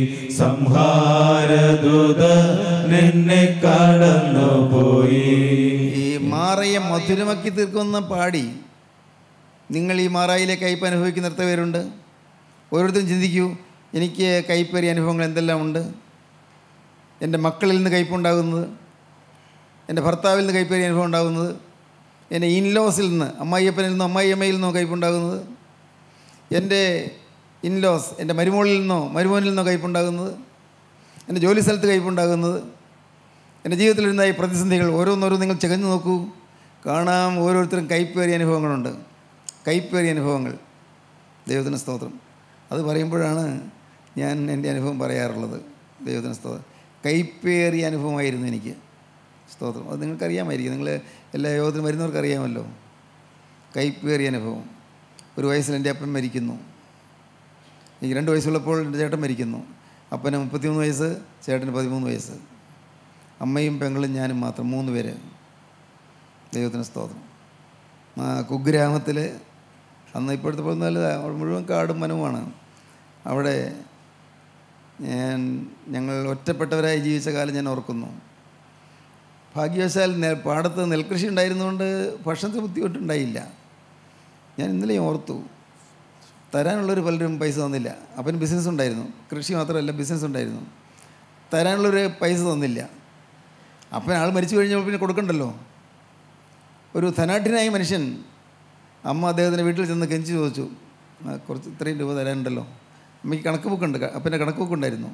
സംഹാരദൂതൻ എന്നെ കടന്നു പോയി ഈ മാറയെ മധുരമാക്കി തീർക്കുന്ന പാടി നിങ്ങൾ ഈ മാറായിലെ കയ്പ് അനുഭവിക്കുന്ന എത്ര പേരുണ്ട് ഓരോരുത്തരും ചിന്തിക്കൂ എനിക്ക് കയ്പേറിയ അനുഭവങ്ങൾ എന്തെല്ലാം ഉണ്ട് എൻ്റെ മക്കളിൽ നിന്ന് കയ്പുണ്ടാകുന്നത് എൻ്റെ ഭർത്താവിൽ നിന്ന് കയ്പേറിയ അനുഭവം ഉണ്ടാകുന്നത് എൻ്റെ ഇൻലോസിൽ നിന്ന് അമ്മായിയപ്പനിൽ നിന്നോ അമ്മായിയമ്മയിൽ നിന്നോ കയ്പുണ്ടാകുന്നത് എൻ്റെ ഇൻലോസ് എൻ്റെ മരുമോളിൽ നിന്നോ മരുമോനിൽ നിന്നോ കയ്പുണ്ടാകുന്നത് എൻ്റെ ജോലി സ്ഥലത്ത് കയ്പുണ്ടാകുന്നത് എൻ്റെ ജീവിതത്തിലുണ്ടായ പ്രതിസന്ധികൾ ഓരോന്നോരോന്ന് നിങ്ങൾ ചകഞ്ഞു നോക്കൂ കാണാം ഓരോരുത്തരും കൈപ്പേറിയ അനുഭവങ്ങളുണ്ട് കൈപ്പേറിയ അനുഭവങ്ങൾ ദൈവത്തിന് സ്തോത്രം അത് പറയുമ്പോഴാണ് ഞാൻ എൻ്റെ അനുഭവം പറയാറുള്ളത് ദൈവത്തിന് സ്തോത്രം കൈപ്പേറിയ അനുഭവമായിരുന്നു എനിക്ക് സ്തോത്രം അത് നിങ്ങൾക്കറിയാമായിരിക്കും നിങ്ങൾ എല്ലാ യോഗത്തിനും വരുന്നവർക്ക് അറിയാമല്ലോ കൈപ്പേറിയ അനുഭവം ഒരു വയസ്സിൽ എൻ്റെ അപ്പൻ മരിക്കുന്നു എനിക്ക് രണ്ട് വയസ്സുള്ളപ്പോൾ എൻ്റെ ചേട്ടൻ മരിക്കുന്നു അപ്പന് മുപ്പത്തിമൂന്ന് വയസ്സ് ചേട്ടന് പതിമൂന്ന് വയസ്സ് അമ്മയും പെങ്ങളും ഞാനും മാത്രം മൂന്ന് പേര് ദൈവത്തിന് സ്തോത്രം ആ കുഗ്രാമത്തിൽ അന്ന് ഇപ്പോഴത്തെ പോലെ നല്ല അവിടെ മുഴുവൻ കാടും വനവുമാണ് അവിടെ ഞാൻ ഞങ്ങൾ ഒറ്റപ്പെട്ടവരായി ജീവിച്ച കാലം ഞാൻ ഓർക്കുന്നു ഭാഗ്യവശാൽ നെ- പാടത്ത് നെൽകൃഷി ഉണ്ടായിരുന്നുകൊണ്ട് ഭക്ഷണത്തിന് ബുദ്ധിമുട്ടുണ്ടായില്ല ഞാൻ ഇന്നലെയും ഓർത്തു തരാനുള്ളൊരു പലരും പൈസ തന്നില്ല അപ്പന് ബിസിനസ് ഉണ്ടായിരുന്നു കൃഷി മാത്രമല്ല ബിസിനസ് ഉണ്ടായിരുന്നു തരാനുള്ളൊരു പൈസ തന്നില്ല അപ്പൻ ആൾ മരിച്ചു കഴിഞ്ഞപ്പോൾ പിന്നെ കൊടുക്കണ്ടല്ലോ ഒരു ധനാഠ്യനായ മനുഷ്യൻ അമ്മ അദ്ദേഹത്തിൻ്റെ വീട്ടിൽ ചെന്ന് കെഞ്ചി ചോദിച്ചു "ആ, കുറച്ച് ഇത്രയും രൂപ തരാനുണ്ടല്ലോ അമ്മയ്ക്ക് കണക്ക് ബുക്കുണ്ട് ക- അപ്പൻ്റെ കണക്ക് ബുക്കുണ്ടായിരുന്നു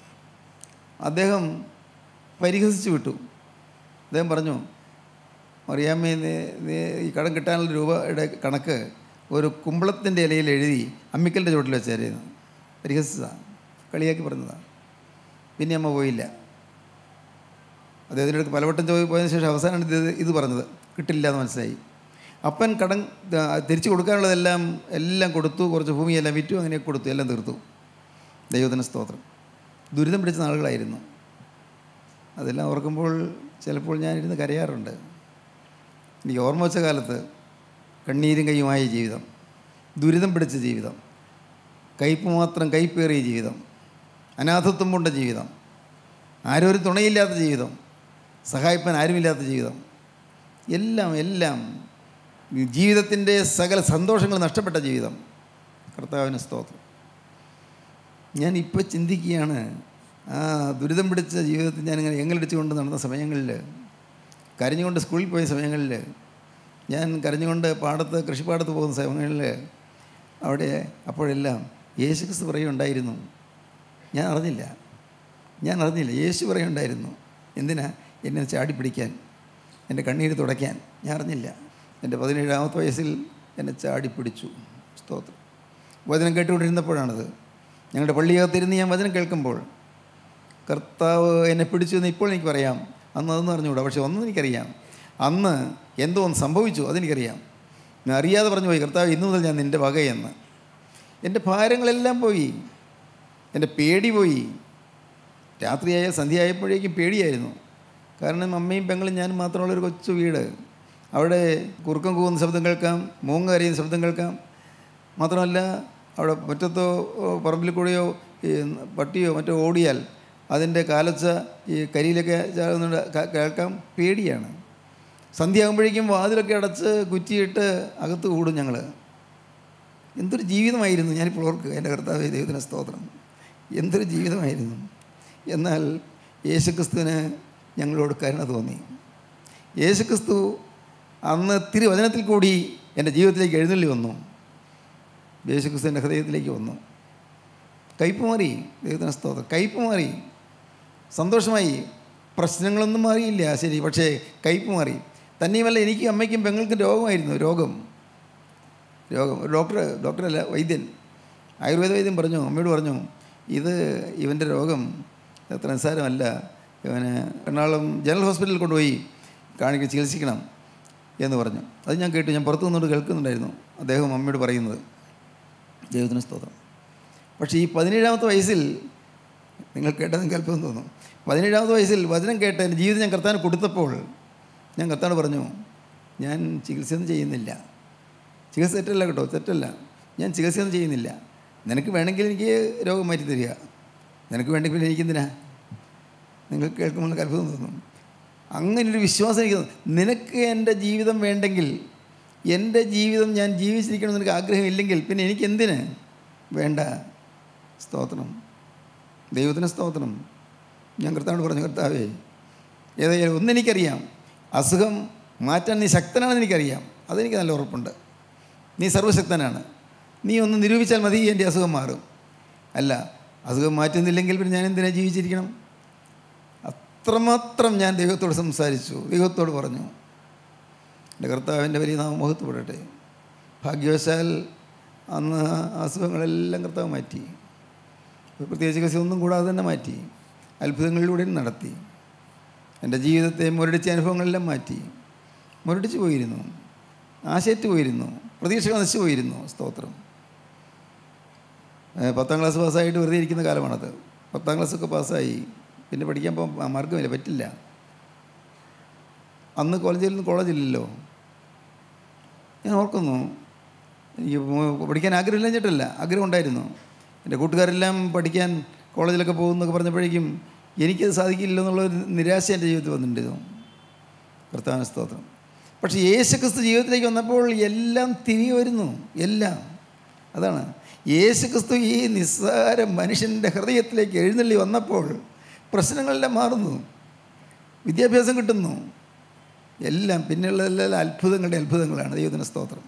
അദ്ദേഹം പരിഹസിച്ചു വിട്ടു അദ്ദേഹം പറഞ്ഞു മറിയാമ്മേ നീ നീ ഈ കടം കിട്ടാനുള്ള രൂപയുടെ കണക്ക് ഒരു കുമ്പളത്തിൻ്റെ ഇലയിൽ എഴുതി അമ്മിക്കലിൻ്റെ ചുവട്ടിൽ വെച്ചായിരുന്നു പരിഹസിച്ചതാണ് കളിയാക്കി പറഞ്ഞതാണ് പിന്നെ അമ്മ പോയില്ല അദ്ദേഹത്തിൻ്റെ അടുത്ത് പലവട്ടം ചോദി പോയതിന് ശേഷം അവസാനമാണ് ഇത് ഇത് പറഞ്ഞത് കിട്ടില്ല എന്ന് മനസ്സിലായി അപ്പൻ കടം ആ, തിരിച്ചു കൊടുക്കാനുള്ളതെല്ലാം എല്ലാം കൊടുത്തു കുറച്ച് ഭൂമിയെല്ലാം വിറ്റു അങ്ങനെ കൊടുത്തു എല്ലാം തീർത്തു ദൈവത്തിന് സ്തോത്രം ദുരിതം പിടിച്ച നാളുകളായിരുന്നു അതെല്ലാം ഓർക്കുമ്പോൾ ചിലപ്പോൾ ഞാനിരുന്ന് കരയാറുണ്ട് എനിക്ക് ഓർമ്മ വെച്ച കാലത്ത് കണ്ണീരും കയ്യുമായ ജീവിതം ദുരിതം പിടിച്ച ജീവിതം കയ്പ് മാത്രം കയ്പേറിയ ജീവിതം അനാഥത്വം കൊണ്ട ജീവിതം ആരും ഒരു തുണയില്ലാത്ത ജീവിതം സഹായിപ്പാൻ ആരുമില്ലാത്ത ജീവിതം എല്ലാം എല്ലാം ഈ ജീവിതത്തിൻ്റെ സകല സന്തോഷങ്ങൾ നഷ്ടപ്പെട്ട ജീവിതം കർത്താവിന് സ്തോത്രം ഞാൻ ഇപ്പോൾ ചിന്തിക്കുകയാണ് ആ ദുരിതം പിടിച്ച ജീവിതത്തിൽ ഞാനിങ്ങനെ എങ്ങലടിച്ചുകൊണ്ട് നടന്ന സമയങ്ങളിൽ കരഞ്ഞുകൊണ്ട് സ്കൂളിൽ പോയ സമയങ്ങളിൽ ഞാൻ കരഞ്ഞുകൊണ്ട് പാടത്ത് കൃഷിപ്പാടത്ത് പോകുന്ന സമയങ്ങളിൽ അവിടെ അപ്പോഴെല്ലാം യേശു ക്രിസ്തു പറയുണ്ടായിരുന്നു ഞാൻ അറിഞ്ഞില്ല ഞാൻ അറിഞ്ഞില്ല യേശു പറയുണ്ടായിരുന്നു എന്തിനാ എന്നെ ചാടി പിടിക്കാൻ എൻ്റെ കണ്ണീര് തുടയ്ക്കാൻ ഞാൻ അറിഞ്ഞില്ല എൻ്റെ പതിനേഴാമത്തെ വയസ്സിൽ എന്നെ ചാടി പിടിച്ചു സ്തോത്രം വചനം കേട്ടുകൊണ്ടിരുന്നപ്പോഴാണത് ഞങ്ങളുടെ പള്ളിയകത്തിരുന്ന് ഞാൻ വചനം കേൾക്കുമ്പോൾ കർത്താവ് എന്നെ പിടിച്ചു എന്ന് ഇപ്പോൾ എനിക്ക് പറയാം അന്ന് അതൊന്നും അറിഞ്ഞുകൂടാ പക്ഷെ ഒന്നും എനിക്കറിയാം അന്ന് എന്തോ ഒന്ന് സംഭവിച്ചു അതെനിക്കറിയാം ഞാൻ അറിയാതെ പറഞ്ഞു പോയി കർത്താവ് ഇന്നു മുതൽ ഞാൻ നിൻ്റെ വകയെന്ന് എൻ്റെ ഭാരങ്ങളെല്ലാം പോയി എൻ്റെ പേടി പോയി രാത്രിയായ സന്ധ്യയായപ്പോഴേക്കും പേടിയായിരുന്നു കാരണം അമ്മയും പെങ്ങളും ഞാനും മാത്രമുള്ളൊരു കൊച്ചു വീട് അവിടെ കുറുക്കം കൂവുന്ന ശബ്ദം കേൾക്കാം മൂങ്ങ കരയുന്ന ശബ്ദം കേൾക്കാം മാത്രമല്ല അവിടെ മുറ്റത്തോ ഓ, പറമ്പിൽ കൂടെയോ ഈ പട്ടിയോ മറ്റോ ഓടിയാൽ അതിൻ്റെ കാലച്ച ഈ കരിയിലൊക്കെ ചാകുന്നുണ്ട് ക- കേൾക്കാം പേടിയാണ് സന്ധ്യയാകുമ്പോഴേക്കും വാതിലൊക്കെ അടച്ച് കുറ്റിയിട്ട് അകത്ത് കൂടും ഞങ്ങൾ എന്തൊരു ജീവിതമായിരുന്നു ഞാനിപ്പോൾ ഓർക്കുക എൻ്റെ കർത്താവ് ദൈവത്തിന് സ്തോത്രം എന്തൊരു ജീവിതമായിരുന്നു എന്നാൽ യേശുക്രിസ്തുവിന് ഞങ്ങളോട് കരുണ തോന്നി യേശുക്രിസ്തു അന്ന് തിരുവചനത്തിൽ കൂടി എൻ്റെ ജീവിതത്തിലേക്ക് എഴുന്നള്ളി വന്നു യേശുക്രിസ്തു എൻ്റെ ഹൃദയത്തിലേക്ക് വന്നു കയ്പ് മാറി ദൈവത്തിന് സ്തോത്രം കയ്പ് മാറി സന്തോഷമായി പ്രശ്നങ്ങളൊന്നും മാറിയില്ല ശരി പക്ഷേ കയ്പ് മാറി തന്നെയുമല്ല എനിക്കും അമ്മയ്ക്കും പെങ്ങൾക്കും രോഗമായിരുന്നു രോഗം രോഗം ഒരു ഡോക്ടർ ഡോക്ടറല്ല വൈദ്യൻ ആയുർവേദ വൈദ്യൻ പറഞ്ഞു അമ്മയോട് പറഞ്ഞു ഇത് ഇവൻ്റെ രോഗം അത്ര നിസ്സാരമല്ല ഇവന് എറണാകുളം ജനറൽ ഹോസ്പിറ്റലിൽ കൊണ്ടുപോയി കാണിക്ക് ചികിത്സിക്കണം എന്ന് പറഞ്ഞു അത് ഞാൻ കേട്ടു ഞാൻ പുറത്തു നിന്നുകൊണ്ട് കേൾക്കുന്നുണ്ടായിരുന്നു അദ്ദേഹം അമ്മയോട് പറയുന്നത് ദൈവത്തിന് സ്തോത്രം പക്ഷേ ഈ പതിനേഴാമത്തെ വയസ്സിൽ നിങ്ങൾ കേട്ടതും കേൾക്കുമെന്ന് തോന്നും പതിനേഴാമത്തെ വയസ്സിൽ വചനം കേട്ട് എൻ്റെ ജീവിതം ഞാൻ കർത്താൻ കൊടുത്തപ്പോൾ ഞാൻ കർത്താൻ പറഞ്ഞു ഞാൻ ചികിത്സയൊന്നും ചെയ്യുന്നില്ല ചികിത്സ തെറ്റല്ല കേട്ടോ തെറ്റല്ല ഞാൻ ചികിത്സയൊന്നും ചെയ്യുന്നില്ല നിനക്ക് വേണമെങ്കിൽ എനിക്ക് രോഗം മാറ്റി തരിക നിനക്ക് വേണമെങ്കിൽ പിന്നെ എനിക്കെന്തിനാ നിങ്ങൾ കേൾക്കുമ്പോൾ നിങ്ങൾക്ക് അത്ഭുതം തോന്നും അങ്ങനൊരു വിശ്വാസം എനിക്ക് തോന്നും. നിനക്ക് എൻ്റെ ജീവിതം വേണ്ടെങ്കിൽ എൻ്റെ ജീവിതം ഞാൻ ജീവിച്ചിരിക്കണം എന്ന് നിനക്ക് ആഗ്രഹമില്ലെങ്കിൽ പിന്നെ എനിക്ക് എന്തിന് വേണ്ട സ്തോത്രം ദൈവത്തിന് സ്തോത്രം ഞാൻ കർത്താവോട് പറഞ്ഞു കർത്താവേ ഏതായാലും ഒന്നെനിക്കറിയാം അസുഖം മാറ്റാൻ നീ ശക്തനാണെന്ന് എനിക്കറിയാം അതെനിക്ക് നല്ല ഉറപ്പുണ്ട് നീ സർവശക്തനാണ് നീ ഒന്ന് നിരൂപിച്ചാൽ മതി എൻ്റെ അസുഖം മാറും അല്ല അസുഖം മാറ്റുന്നില്ലെങ്കിൽ പിന്നെ ഞാൻ എന്തിനാ ജീവിച്ചിരിക്കണം അത്രമാത്രം ഞാൻ ദൈവത്തോട് സംസാരിച്ചു ദൈവത്തോട് പറഞ്ഞു എൻ്റെ കർത്താവിൻ്റെ വലിയ നാമം മുഖത്തുപെടട്ടെ ഭാഗ്യവശാൽ അന്ന് ആ അസുഖങ്ങളെല്ലാം കർത്താവ് മാറ്റി പ്രത്യേകിച്ച് ചികിത്സ ഒന്നും കൂടാതെ തന്നെ മാറ്റി അത്ഭുതങ്ങളിലൂടെയും നടത്തി എൻ്റെ ജീവിതത്തെ മുരടിച്ച അനുഭവങ്ങളെല്ലാം മാറ്റി മുരടിച്ച് പോയിരുന്നു ആശയറ്റ് പോയിരുന്നു പ്രതീക്ഷകൾ നശിച്ചു പോയിരുന്നു സ്തോത്രം ഏ, പത്താം ക്ലാസ് പാസ്സായിട്ട് വെറുതെ ഇരിക്കുന്ന കാലമാണത് പത്താം ക്ലാസ്സൊക്കെ പാസ്സായി പിന്നെ പഠിക്കാൻ പോകാൻ മാർഗമില്ല പറ്റില്ല അന്ന് കോളേജിൽ കോളേജില്ലല്ലോ ഞാൻ ഓർക്കുന്നു എനിക്ക് മോ- പഠിക്കാൻ ആഗ്രഹമില്ല ചേട്ടല്ല ആഗ്രഹം ഉണ്ടായിരുന്നു എൻ്റെ കൂട്ടുകാരെല്ലാം പഠിക്കാൻ കോളേജിലൊക്കെ പോകുന്നൊക്കെ പറഞ്ഞപ്പോഴേക്കും എനിക്കത് സാധിക്കില്ലെന്നുള്ളൊരു നിരാശ എൻ്റെ ജീവിതത്തിൽ വന്നിട്ടുണ്ടായിരുന്നു കർത്താവിന് സ്തോത്രം പക്ഷേ യേശുക്രിസ്തു ജീവിതത്തിലേക്ക് വന്നപ്പോൾ എല്ലാം തിരികെ വരുന്നു എല്ലാം അതാണ് യേശുക്രിസ്തു ഈ നിസ്സാര മനുഷ്യൻ്റെ ഹൃദയത്തിലേക്ക് എഴുന്നള്ളി വന്നപ്പോൾ പ്രശ്നങ്ങളെല്ലാം മാറുന്നു വിദ്യാഭ്യാസം കിട്ടുന്നു എല്ലാം പിന്നെയുള്ളതെല്ലാം അത്ഭുതങ്ങളുടെ അത്ഭുതങ്ങളാണ് ദൈവത്തിന് സ്തോത്രം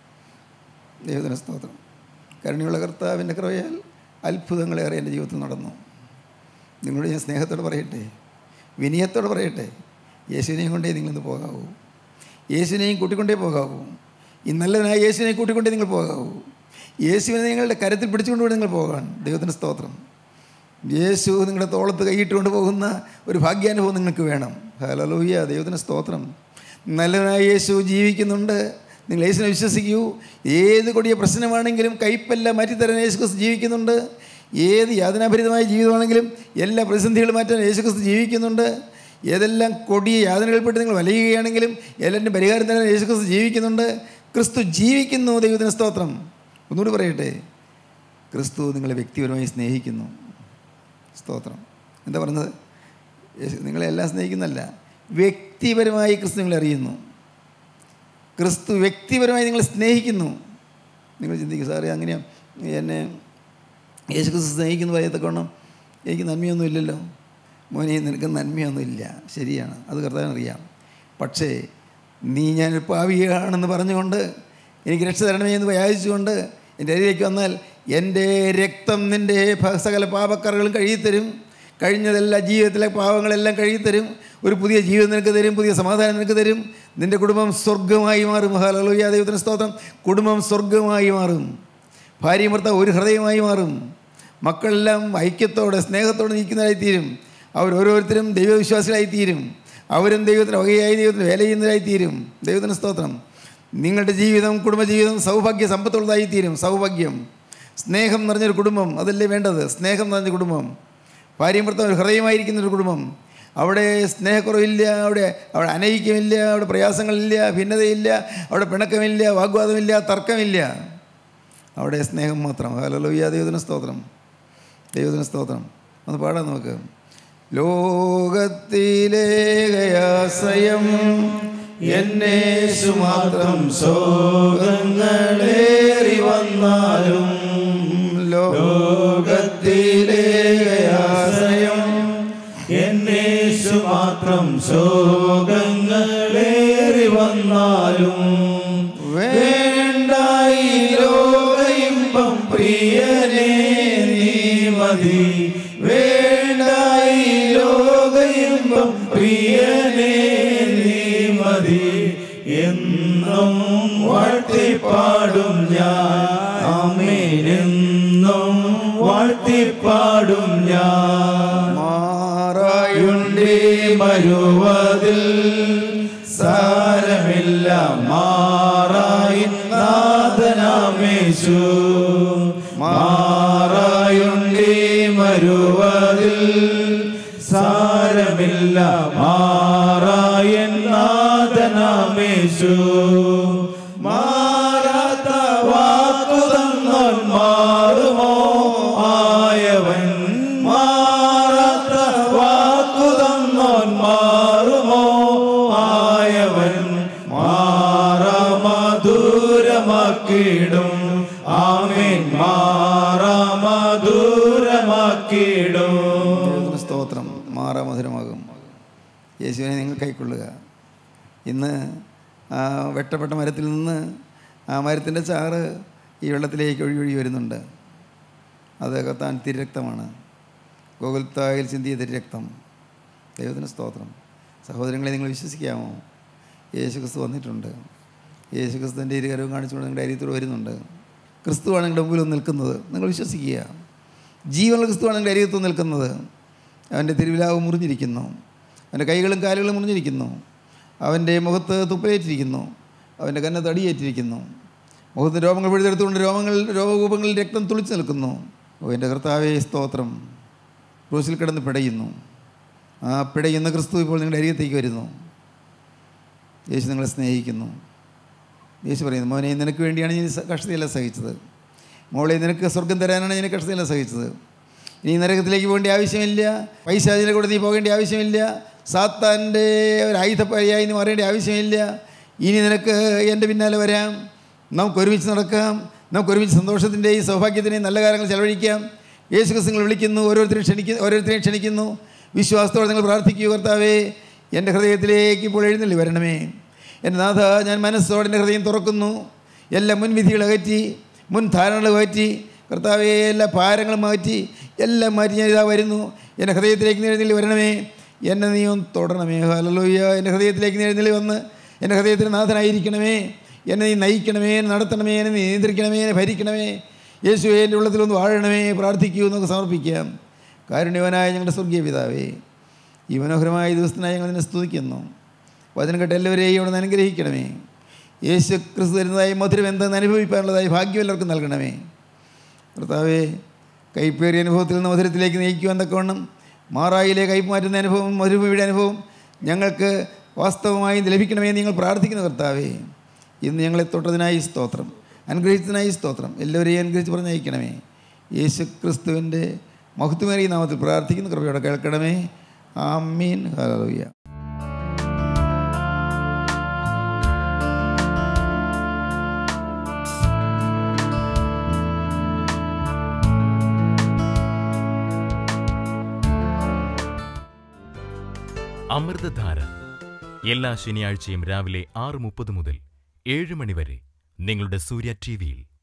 ദൈവത്തിന് സ്തോത്രം കരുണയുള്ള കർത്താവിൻ്റെ കൃപയാൽ അത്ഭുതങ്ങളേറെ എൻ്റെ ജീവിതത്തിൽ നടന്നു നിങ്ങളോട് ഞാൻ സ്നേഹത്തോടെ പറയട്ടെ വിനയത്തോടെ പറയട്ടെ യേശുവിനെയും കൊണ്ടേ നിങ്ങളിന്ന് പോകാവൂ യേശുവിനെയും കൂട്ടിക്കൊണ്ടേ പോകാവൂ ഈ നല്ലവനായ യേശുവിനെ കൂട്ടിക്കൊണ്ടേ നിങ്ങൾ പോകാവൂ യേശുവിനെ നിങ്ങളുടെ കരത്തിൽ പിടിച്ചുകൊണ്ടുകൂടി നിങ്ങൾ പോകാൻ ദൈവത്തിന് സ്തോത്രം യേശു നിങ്ങളുടെ തോളത്ത് കൈയിട്ടുകൊണ്ട് പോകുന്ന ഒരു ഭാഗ്യാനുഭവം നിങ്ങൾക്ക് വേണം ഹലലൂയ ദൈവത്തിന് സ്തോത്രം നല്ലവനായ യേശു ജീവിക്കുന്നുണ്ട് നിങ്ങൾ യേശുവിനെ വിശ്വസിക്കൂ ഏത് കൊടിയ പ്രശ്നമാണെങ്കിലും കയ്പെല്ലാം മാറ്റിത്തരാൻ യേശു ക്രിസ്തു ജീവിക്കുന്നുണ്ട് ഏത് യാതനാഭരിതമായ ജീവിതമാണെങ്കിലും എല്ലാ പ്രതിസന്ധികളും മാറ്റാൻ യേശു ക്രിസ്തു ജീവിക്കുന്നുണ്ട് ഏതെല്ലാം കൊടിയ യാതനകൾപ്പെട്ട് നിങ്ങൾ വലയുകയാണെങ്കിലും എല്ലാത്തിനും പരിഹാരം തരാൻ യേശു ക്രിസ്തു ജീവിക്കുന്നുണ്ട് ക്രിസ്തു ജീവിക്കുന്നു ദൈവത്തിന് സ്തോത്രം ഒന്നുകൂടി പറയട്ടെ ക്രിസ്തു നിങ്ങളെ വ്യക്തിപരമായി സ്നേഹിക്കുന്നു സ്തോത്രം എന്താ പറഞ്ഞത് യേശു നിങ്ങളെ എല്ലാം സ്നേഹിക്കുന്നല്ല വ്യക്തിപരമായി ക്രിസ്തു നിങ്ങളെ അറിയുന്നു ക്രിസ്തു വ്യക്തിപരമായി നിങ്ങളെ സ്നേഹിക്കുന്നു നിങ്ങൾ ചിന്തിക്കും സാറേ അങ്ങനെയാ എന്നെ യേശു ക്രിസ്തു സ്നേഹിക്കുന്നു പറയത്തക്കോണം എനിക്ക് നന്മയൊന്നും ഇല്ലല്ലോ മോനെ നിനക്ക് നന്മയൊന്നും ഇല്ല ശരിയാണ് അത് കർത്താവിനറിയാം പക്ഷേ നീ ഞാനൊരു പാവിയാണെന്ന് പറഞ്ഞുകൊണ്ട് എനിക്ക് രക്ഷ തരണമേ എന്ന് യാചിച്ചുകൊണ്ട് എൻ്റെ അരിയിലേക്ക് വന്നാൽ എൻ്റെ രക്തം നിൻ്റെ ഭ- സകല പാപക്കറകളും കഴുകിത്തരും കഴിഞ്ഞതെല്ലാം ജീവിതത്തിലെ പാവങ്ങളെല്ലാം കഴുകിത്തരും ഒരു പുതിയ ജീവിതം നിനക്ക് തരും പുതിയ സമാധാനം നിനക്ക് തരും നിൻ്റെ കുടുംബം സ്വർഗമായി മാറും ഹലോയ ദൈവത്തിന് സ്തോത്രം കുടുംബം സ്വർഗമായി മാറും ഭാര്യയും ഭർത്താവ് ഒരു ഹൃദയമായി മാറും മക്കളെല്ലാം ഐക്യത്തോടെ സ്നേഹത്തോടെ നിൽക്കുന്നതായി തീരും അവർ ഓരോരുത്തരും ദൈവവിശ്വാസികളായി തീരും അവരും ദൈവത്തിന് വകയായി ദൈവത്തിന് വേല ചെയ്യുന്നതായി തീരും ദൈവത്തിന് സ്തോത്രം നിങ്ങളുടെ ജീവിതം കുടുംബജീവിതം സൗഭാഗ്യ സമ്പത്തുള്ളതായി തീരും സൗഭാഗ്യം സ്നേഹം നിറഞ്ഞൊരു കുടുംബം അതല്ലേ വേണ്ടത് സ്നേഹം നിറഞ്ഞ കുടുംബം ഭാര്യയും ഭർത്താവ് ഒരു ഹൃദയമായിരിക്കുന്ന ഒരു കുടുംബം അവിടെ സ്നേഹക്കുറവില്ല അവിടെ അവിടെ അനൈക്യമില്ല അവിടെ പ്രയാസങ്ങളില്ല ഭിന്നതയില്ല അവിടെ പിണക്കമില്ല വാഗ്വാദമില്ല തർക്കമില്ല അവിടെ സ്നേഹം മാത്രം ഹലോയ്യ ദൈവത്തിന് സ്തോത്രം ദൈവത്തിന് സ്തോത്രം ഒന്ന് പാടാം നമുക്ക് ലോകത്തിലേകയാശ്രയം എന്നേശു മാത്രം ശോകങ്ങളേറി വന്നാലും ലോകത്തിലേകയാശ്രയം എന്നേശു മാത്രം ശോകങ്ങളേറി വന്നാലും വേണ്ടായി ലോകയിമ്പം പ്രിയനേ നീ മതി വേണ്ടായി ലോകയിമ്പം പ്രിയനേ നീ മതി എന്നും വാഴ്ത്തിപ്പാടും ഞാൻ ആമേനെന്നും വാഴ്ത്തിപ്പാടും ഞാൻ മാറായുണ്ടേ ഉണ്ടേ മരുവതിൽ സാരമില്ല മാറായി നാഥനാമേശു മാറായുണ്ടേ മരുവതിൽ സാരമില്ല മാറായൻ നാഥനാമേശു മാറാത്ത വാക്കുതന്നോൻ മാറുമോ ആയവൻ മാറാത്ത വാക്കുതന്നോൻ മാറുമോ ആയവൻ മാറാ മധുരമാക്കിയിടും ആമേൻ മാറാ മധുരമാക്കിയിടും ദൈവത്തിന് സ്തോത്രം മാറാ മധുരമാകും യേശുവിനെ നിങ്ങൾ കൈക്കൊള്ളുക ഇന്ന് ആ വെട്ടപ്പെട്ട മരത്തിൽ നിന്ന് ആ മരത്തിൻ്റെ ചാറ് ഈ വെള്ളത്തിലേക്ക് ഒഴി ഒഴി വരുന്നുണ്ട് അത് കത്താൻ തിരക്തമാണ് ഗോകുൽത്തായിൽ ചിന്തിയ തിരക്തം ദൈവത്തിന് സ്തോത്രം സഹോദരങ്ങളെ നിങ്ങൾ വിശ്വസിക്കാമോ യേശു ക്രിസ്തു വന്നിട്ടുണ്ട് യേശു ക്രിസ്തുവിൻ്റെ ഇരുകരവും കാണിച്ചുകൊണ്ട് നിങ്ങളുടെ അരിയത്തോട് വരുന്നുണ്ട് ക്രിസ്തുവാണ് നിങ്ങളുടെ മുമ്പിൽ വന്ന് നിൽക്കുന്നത് നിങ്ങൾ വിശ്വസിക്കുക ജീവനുള്ള ക്രിസ്തുവാണ് നിങ്ങളുടെ അരിയത്ത് വന്ന് നിൽക്കുന്നത് അവൻ്റെ തിരുവിലാവ് മുറിഞ്ഞിരിക്കുന്നു അവൻ്റെ കൈകളും കാലുകളും മുറിഞ്ഞിരിക്കുന്നു അവൻ്റെ മുഖത്ത് തുപ്പലേറ്റിരിക്കുന്നു അവൻ്റെ കന്ന തടിയേറ്റിരിക്കുന്നു മുഖത്ത് രോമങ്ങൾ പിഴുതെടുത്തുകൊണ്ട് രോമങ്ങൾ രോഗകൂപങ്ങളിൽ രക്തം തുളിച്ചു നിൽക്കുന്നു ഓ എൻ്റെ കർത്താവേ സ്തോത്രം ക്രൂശിൽ കിടന്ന് പിടയുന്നു ആ പിടയുന്ന ക്രിസ്തു ഇപ്പോൾ നിങ്ങളുടെ അരികത്തേക്ക് വരുന്നു യേശു നിങ്ങളെ സ്നേഹിക്കുന്നു യേശു പറയുന്നു മോനെ നിനക്ക് വേണ്ടിയാണ് ഞാൻ ഈ സ- കഷ്ടതയെല്ലാം സഹിച്ചത് മോളെ നിനക്ക് സ്വർഗം തരാനാണ് ഞാൻ ഈ കഷ്ടതയെല്ലാം സഹിച്ചത് ഇനി നരകത്തിലേക്ക് പോകേണ്ട ആവശ്യമില്ല പൈശാചിനെ കൂടെ നീ പോകേണ്ട ആവശ്യമില്ല സാത്താൻ്റെ ഒരു ആയുധപ്പരിയായി നീ മാറേണ്ട ആവശ്യമില്ല ഇനി നിനക്ക് എൻ്റെ പിന്നാലെ വരാം നമുക്ക് ഒരുമിച്ച് നടക്കാം നമുക്ക് ഒരുമിച്ച് സന്തോഷത്തിൻ്റെയും സൗഭാഗ്യത്തിൻ്റെയും നല്ല കാര്യങ്ങൾ ചെലവഴിക്കാം യേശു ക്രിസ്തു നിങ്ങൾ വിളിക്കുന്നു ഓരോരുത്തരെയും ക്ഷണിക്കുന്നു ഓരോരുത്തരെയും ക്ഷണിക്കുന്നു വിശ്വാസത്തോടെ നിങ്ങൾ പ്രാർത്ഥിക്കൂ കർത്താവേ എൻ്റെ ഹൃദയത്തിലേക്ക് ഇപ്പോൾ എഴുന്നള്ളി വരണമേ എൻ്റെ നാഥ ഞാൻ മനസ്സോടെ എൻ്റെ ഹൃദയം തുറക്കുന്നു എല്ലാ മുൻവിധികൾ അകറ്റി മുൻ ധാരണകൾ മാറ്റി കർത്താവെ എല്ലാ ഭാരങ്ങളും മാറ്റി എല്ലാം മാറ്റി ഞാൻ ഇതാ വരുന്നു എൻ്റെ ഹൃദയത്തിലേക്ക് നീ എഴുന്നള്ളി വരണമേ എന്നെ നീ ഒന്ന് തൊടണമേ ഹലലോയ്യ എൻ്റെ ഹൃദയത്തിലേക്ക് നീ എഴുന്നള്ളി വന്ന് എൻ്റെ ഹൃദയത്തിന് നാഥനായിരിക്കണമേ എന്നെ നീ നയിക്കണമേ എന്നെ നടത്തണമേ എന്നെ നീ നിയന്ത്രിക്കണമേ എന്നെ ഭരിക്കണമേ യേശുവെ എൻ്റെ ഉള്ളത്തിലൊന്ന് വാഴണമേ പ്രാർത്ഥിക്കൂ എന്നൊക്കെ സമർപ്പിക്കാം കാരുണ്യവനായ ഞങ്ങളുടെ സ്വർഗീയ പിതാവേ ഈ മനോഹരമായ ദിവസത്തിനായി ഞങ്ങൾ നിന്നെ സ്തുതിക്കുന്നു വചനം കേട്ട് എല്ലാവരെയും ഇവിടെ നിന്ന് അനുഗ്രഹിക്കണമേ യേശു ക്രിസ്തു തരുന്നതായി മധുരം എന്തെന്ന് അനുഭവിക്കാനുള്ളതായി ഭാഗ്യം എല്ലാവർക്കും നൽകണമേ കർത്താവേ കൈപ്പേറിയ അനുഭവത്തിൽ നിന്ന് മധുരത്തിലേക്ക് നയിക്കുവാൻ തക്കവണ്ണം മാറായിലെ കയ്പ് മാറ്റുന്ന അനുഭവം മരുഭൂമിയുടെ അനുഭവം ഞങ്ങൾക്ക് വാസ്തവമായി ലഭിക്കണമേ എന്ന് ഞങ്ങൾ പ്രാർത്ഥിക്കുന്നു കർത്താവേ ഇന്ന് ഞങ്ങളെ തൊട്ടതിനായി സ്തോത്രം അനുഗ്രഹിച്ചതിനായി സ്തോത്രം എല്ലാവരെയും അനുഗ്രഹിച്ച് പറഞ്ഞയക്കണമേ യേശു ക്രിസ്തുവിൻ്റെ മഹത്വമേറിയ നാമത്തിൽ പ്രാർത്ഥിക്കുന്ന കൃപയോടെ കേൾക്കണമേ ആമീൻ ഹല്ലേലൂയ അമൃതധാര എല്ലാ ശനിയാഴ്ചയും രാവിലെ ആറ് മുപ്പത് മുതൽ ഏഴ് മണി വരെ നിങ്ങളുടെ സൂര്യ ടി വിയിൽ